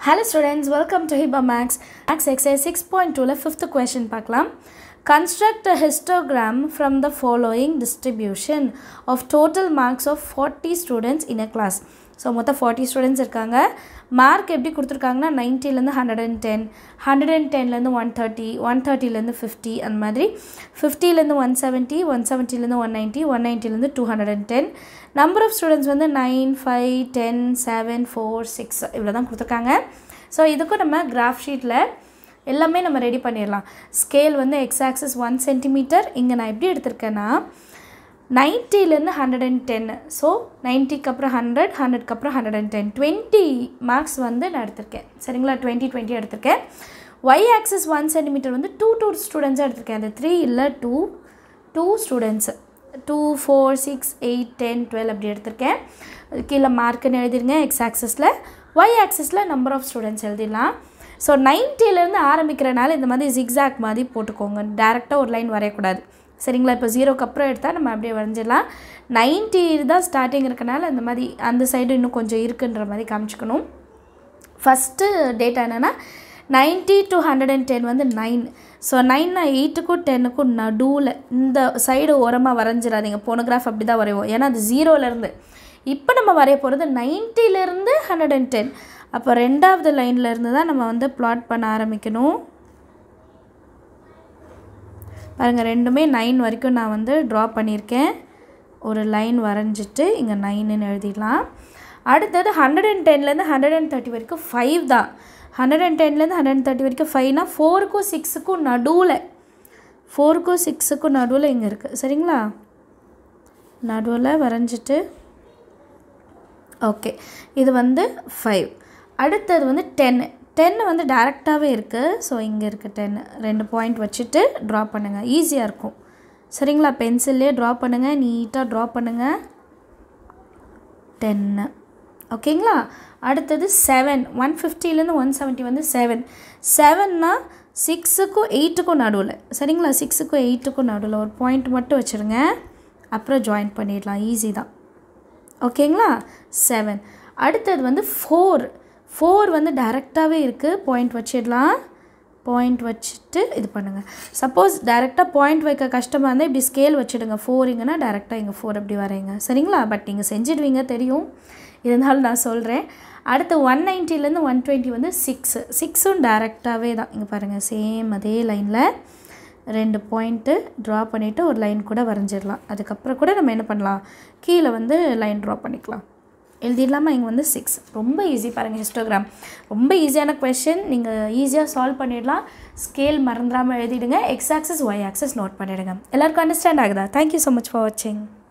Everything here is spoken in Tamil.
Hello students, welcome to Hiba Max. Max exercise 6.2ல fifth question பார்க்கலாம். Construct a histogram from the following distribution of total marks of 40 students in a class. So மொத்தம் ஃபார்ட்டி ஸ்டூடெண்ட்ஸ் இருக்காங்க மார்க் எப்படி கொடுத்துருக்காங்கன்னா நைன்ட்டிலேருந்து hundred and ten hundred and டென்லேருந்து ஒன் தேர்ட்டி ஒன் தேர்ட்டிலேருந்து ஃபிஃப்டி அந்த மாதிரி ஃபிஃப்டிலேருந்து ஒன் செவன்ட்டி ஒன் செவன்ட்டிலேருந்து ஒன் நைன்ட்டி ஒன் நைன்ட்டிலேருந்து two hundred and ten number of students வந்து nine five ten seven four six இவ்வளோ தான் கொடுத்துருக்காங்க ஸோ இதுக்கும் நம்ம கிராஃப் ஷீட்டில் எல்லாமே நம்ம ரெடி பண்ணிடலாம் ஸ்கேல் வந்து எக்ஸ் ஆக்சஸ் ஒன் சென்டிமீட்டர் இங்கே நான் எப்படி எடுத்திருக்கேன்னா நைன்ட்டிலேருந்து ஹண்ட்ரட் அண்ட் டென் ஸோ நைன்ட்டிக்கு அப்புறம் ஹண்ட்ரட் ஹண்ட்ரட்க்கு அப்புறம் hundred and ten twenty marks வந்து நான் எடுத்திருக்கேன் சரிங்களா டுவெண்ட்டி டுவெண்ட்டி எடுத்திருக்கேன் ஒய் ஆக்சஸ் ஒன் சென்டிமீட்டர் வந்து டூ டூ ஸ்டூடெண்ட்ஸாக எடுத்திருக்கேன் அது த்ரீ இல்லை two two students two four six eight ten twelve அப்படி எடுத்திருக்கேன் கீழே மார்க்குன்னு எழுதிருங்க எக்ஸ் ஆக்சஸில் ஒய் ஆக்சஸில் நம்பர் ஆஃப் ஸ்டூடெண்ட்ஸ் எழுதிடலாம் ஸோ நைன்ட்டிலேருந்து ஆரம்பிக்கிறனால இந்த மாதிரி ஜிக்ஸாக் மாதிரி போட்டுக்கோங்க டேரெக்டாக ஒரு லைன் வரையக்கூடாது சரிங்களா இப்போ ஜீரோக்கு அப்புறம் எடுத்தால் நம்ம அப்படியே வரைஞ்சிடலாம் நைன்ட்டி தான் ஸ்டார்டிங் இருக்கனால இந்த மாதிரி அந்த சைடு இன்னும் கொஞ்சம் இருக்குன்ற மாதிரி காமிச்சிக்கணும் ஃபஸ்ட்டு டேட்டா என்னென்னா ninety to hundred and ten வந்து நைன் ஸோ நைன்னா எயிட்டுக்கும் டென்னுக்கும் நடுவில் இந்த சைடு ஓரமாக வரைஞ்சிடாதீங்க போனோகிராஃப் அப்படி தான் வரைவோம் ஏன்னா அது ஜீரோலேருந்து இப்போ நம்ம வரைய போகிறது நைன்ட்டிலேருந்து ஹண்ட்ரட் அண்ட் டென் அப்போ ரெண்டாவது லைன்லேருந்து தான் நம்ம வந்து ப்ளாட் பண்ண ஆரம்பிக்கணும் பாருங்கள் ரெண்டுமே நைன் வரைக்கும் நான் வந்து ட்ரா பண்ணியிருக்கேன் ஒரு லைன் வரைஞ்சிட்டு இங்கே நைனுன்னு எழுதிடலாம் அடுத்தது ஹண்ட்ரட் அண்ட் டென்லேருந்து ஹண்ட்ரட் அண்ட் தேர்ட்டி வரைக்கும் ஃபைவ் தான் ஹண்ட்ரட் அண்ட் டென்லேருந்து ஹண்ட்ரட் அண்ட் தேர்ட்டி வரைக்கும் ஃபைவ்னா ஃபோருக்கும் சிக்ஸுக்கும் நடுவில் ஃபோருக்கும் சிக்ஸுக்கும் நடுவில் இங்கே இருக்குது சரிங்களா நடுவில் வரைஞ்சிட்டு ஓகே இது வந்து ஃபைவ் அடுத்தது வந்து டென்னு டென்னு வந்து டேரெக்டாகவே இருக்குது ஸோ இங்கே இருக்குது டென்னு ரெண்டு பாயிண்ட் வச்சுட்டு ட்ரா பண்ணுங்கள் ஈஸியாக இருக்கும் சரிங்களா பென்சில்லே ட்ரா பண்ணுங்கள் நீட்டாக ட்ரா பண்ணுங்கள் டென்னு ஓகேங்களா அடுத்தது செவன் ஒன் ஃபிஃப்டிலேருந்து ஒன் செவன்ட்டி வந்து செவன் செவன்னா சிக்ஸுக்கும் எயிட்டுக்கும் நடுவில் சரிங்களா சிக்ஸுக்கும் எயிட்டுக்கும் நடுவில் ஒரு பாயிண்ட் மட்டும் வச்சுருங்க அப்புறம் ஜாயின் பண்ணிடலாம் ஈஸி தான் ஓகேங்களா செவன் அடுத்தது வந்து ஃபோர் ஃபோர் வந்து டேரெக்டாகவே இருக்குது பாயிண்ட் வச்சிடலாம் பாயிண்ட் வச்சுட்டு இது பண்ணுங்கள் சப்போஸ் டேரெக்டாக பாயிண்ட் வைக்க கஷ்டமாக இருந்தால் இப்படி ஸ்கேல் வச்சுடுங்க ஃபோரிங்கன்னா டேரெக்டாக இங்கே ஃபோர் அப்படி வரைங்க சரிங்களா பட் நீங்கள் செஞ்சிடுவீங்க தெரியும் இருந்தாலும் நான் சொல்கிறேன் அடுத்து ஒன் நைன்ட்டிலேருந்து ஒன் டுவெண்ட்டி வந்து சிக்ஸு சிக்ஸும் டேரெக்டாகவே தான் இங்கே பாருங்கள் சேம் அதே லைனில் ரெண்டு பாயிண்ட்டு ட்ரா பண்ணிவிட்டு ஒரு லைன் கூட வரைஞ்சிடலாம் அதுக்கப்புறம் கூட நம்ம என்ன பண்ணலாம் கீழே வந்து லைன் ட்ரா பண்ணிக்கலாம் எழுதிடலாமா இங்கே வந்து சிக்ஸ் ரொம்ப ஈஸி பாருங்கள் ஹிஸ்டோகிராம் ரொம்ப ஈஸியான கொஷின் நீங்கள் ஈஸியாக சால்வ் பண்ணிடலாம் ஸ்கேல் மறந்துடாமல் எழுதிடுங்க X axis Y axis note பண்ணிவிடுங்க எல்லாருக்கும் அண்டர்ஸ்டாண்ட் ஆகுதா தேங்க்யூ ஸோ மச் ஃபார் வாட்சிங்